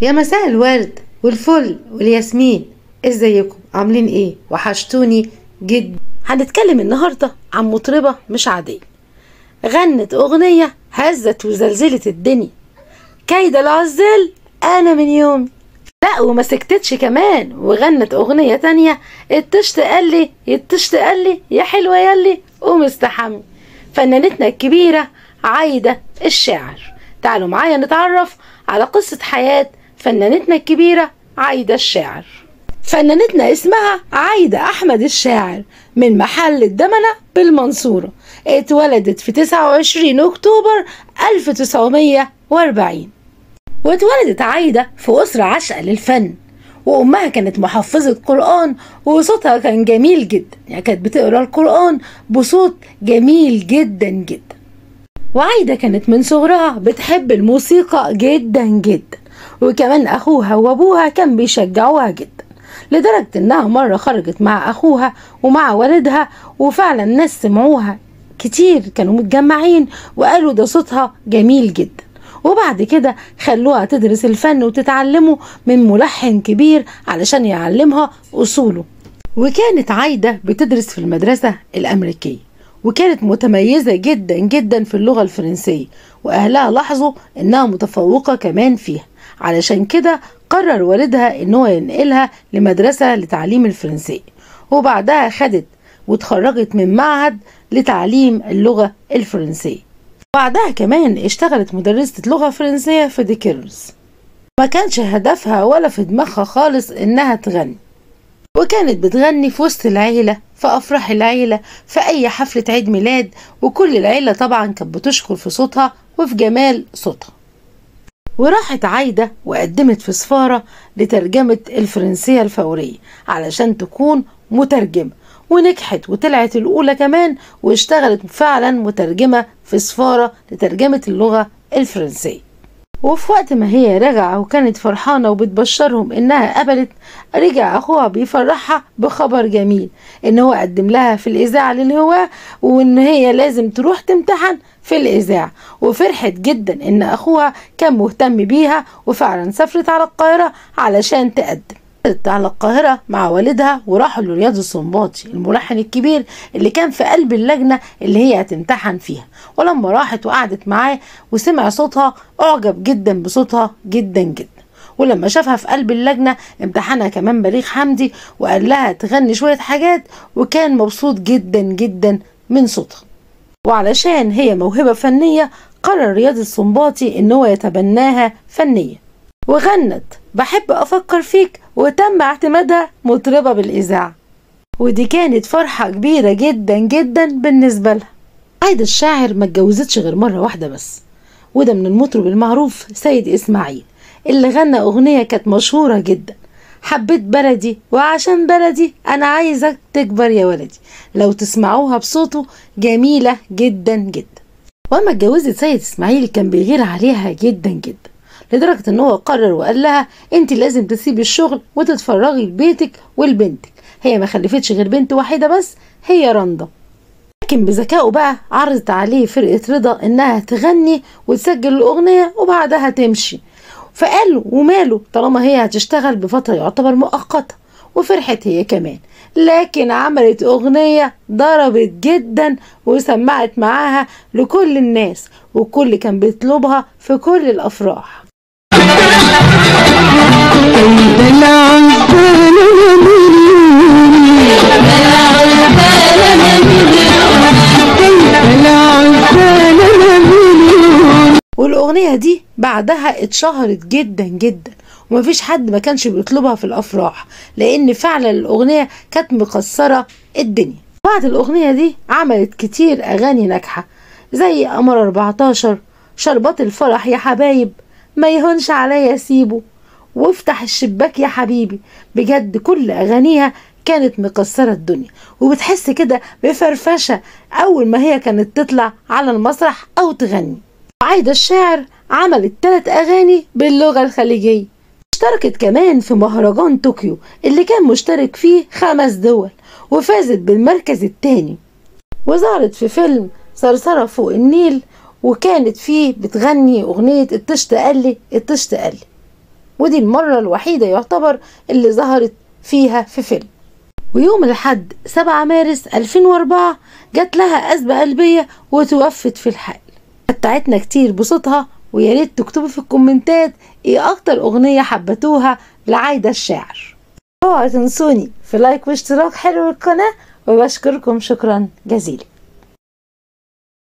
يا مساء الورد والفل والياسمين ازيكم عاملين ايه وحشتوني جدا هنتكلم النهارده عن مطربه مش عاديه غنت اغنيه هزت وزلزلت الدنيا كايدة العزال انا من يومي لا وما سكتتش كمان وغنت اغنيه تانية التشت قال لي التشت قال لي يا حلوه ياللي قوم استحمي فنانتنا الكبيره عايده الشاعر تعالوا معايا نتعرف على قصه حياه فنانتنا الكبيره عايده الشاعر فنانتنا اسمها عايدة أحمد الشاعر من محل الدمنة بالمنصورة اتولدت في 29 أكتوبر 1940 واتولدت عايدة في أسرة عاشقة للفن وأمها كانت محفظة قرآن وصوتها كان جميل جدا يعني كانت بتقرأ القرآن بصوت جميل جدا جدا وعايدة كانت من صغرها بتحب الموسيقى جدا جدا وكمان أخوها وأبوها كان بيشجعوها جدا لدرجة إنها مرة خرجت مع أخوها ومع والدها وفعلا ناس سمعوها كتير كانوا متجمعين وقالوا ده صوتها جميل جدا وبعد كده خلوها تدرس الفن وتتعلمه من ملحن كبير علشان يعلمها أصوله وكانت عايدة بتدرس في المدرسة الأمريكية وكانت متميزة جدا جدا في اللغة الفرنسية وأهلها لاحظوا إنها متفوقة كمان فيها علشان كده قرر والدها إن هو ينقلها لمدرسة لتعليم الفرنسية وبعدها خدت وتخرجت من معهد لتعليم اللغة الفرنسية بعدها كمان اشتغلت مدرسة لغة فرنسية في ديكيرز ما كانش هدفها ولا في دماغها خالص إنها تغني وكانت بتغني في وسط العيلة في أفراح العيلة في أي حفلة عيد ميلاد وكل العيلة طبعا كانت بتشكر في صوتها وفي جمال صوتها وراحت عايدة وقدمت في سفارة لترجمة الفرنسية الفورية علشان تكون مترجمة ونجحت وطلعت الأولى كمان واشتغلت فعلا مترجمة في سفارة لترجمة اللغة الفرنسية وفي وقت ما هي راجعة وكانت فرحانة وبتبشرهم إنها قبلت رجع أخوها بيفرحها بخبر جميل إن هو قدم لها في الإذاعة الهواء وإن هي لازم تروح تمتحن في الإذاعة وفرحت جدا إن أخوها كان مهتم بيها وفعلا سافرت على القاهرة علشان تقدم على القاهرة مع والدها وراحوا لرياض السنباطي الملحن الكبير اللي كان في قلب اللجنة اللي هي هتمتحن فيها ولما راحت وقعدت معاه وسمع صوتها أعجب جدا بصوتها جدا جدا ولما شافها في قلب اللجنة امتحنها كمان بليغ حمدي وقال لها تغني شوية حاجات وكان مبسوط جدا جدا من صوتها وعلشان هي موهبة فنية قرر رياض السنباطي ان هو يتبناها فنيا وغنت بحب افكر فيك وتم اعتمادها مطربة بالاذاعة ودي كانت فرحة كبيرة جدا جدا بالنسبة لها عايدة الشاعر ما اتجوزتش غير مرة واحدة بس وده من المطرب المعروف سيد اسماعيل اللي غنى اغنية كانت مشهورة جدا حبيت بلدي وعشان بلدي انا عايزك تكبر يا ولدي لو تسمعوها بصوته جميلة جدا جدا واما اتجوزت سيد اسماعيل كان بيغير عليها جدا جدا لدرجة ان هو قرر وقال لها انت لازم تسيبي الشغل وتتفرغي لبيتك ولبنتك هي ما خلفتش غير بنت واحدة بس هي رندا لكن بذكائه بقى عرضت عليه فرقة رضا انها تغني وتسجل الاغنية وبعدها تمشي فقال له وماله طالما هي هتشتغل بفترة يعتبر مؤقتة وفرحت هي كمان لكن عملت أغنية ضربت جدا وسمعت معاها لكل الناس والكل كان بيطلبها في كل الأفراح والأغنية دي بعدها اتشهرت جدا جدا ومفيش حد ما كانش بيطلبها في الأفراح لأن فعلا الأغنية كانت مكسرة الدنيا بعد الأغنية دي عملت كتير أغاني ناجحة زي قمر 14 شربات الفرح يا حبايب ما يهونش عليا سيبه وافتح الشباك يا حبيبي بجد كل أغانيها كانت مكسرة الدنيا وبتحس كده بفرفشة أول ما هي كانت تطلع على المسرح أو تغني عايدة الشاعر عملت ثلاث أغاني باللغة الخليجية اشتركت كمان في مهرجان طوكيو اللي كان مشترك فيه خمس دول وفازت بالمركز الثاني وظهرت في فيلم صرصرة فوق النيل وكانت فيه بتغني أغنية الطشت قالي الطشت قالي ودي المرة الوحيدة يعتبر اللي ظهرت فيها في فيلم ويوم الحد 7 مارس 2004 جات لها أزمة قلبية وتوفت في الحال متعتنا كتير بصوتها ويا ريت تكتبوا في الكومنتات ايه اكتر اغنية حبتوها لعايدة الشاعر اوعوا تنسوني في لايك واشتراك حلو القناة وبشكركم شكرا جزيلا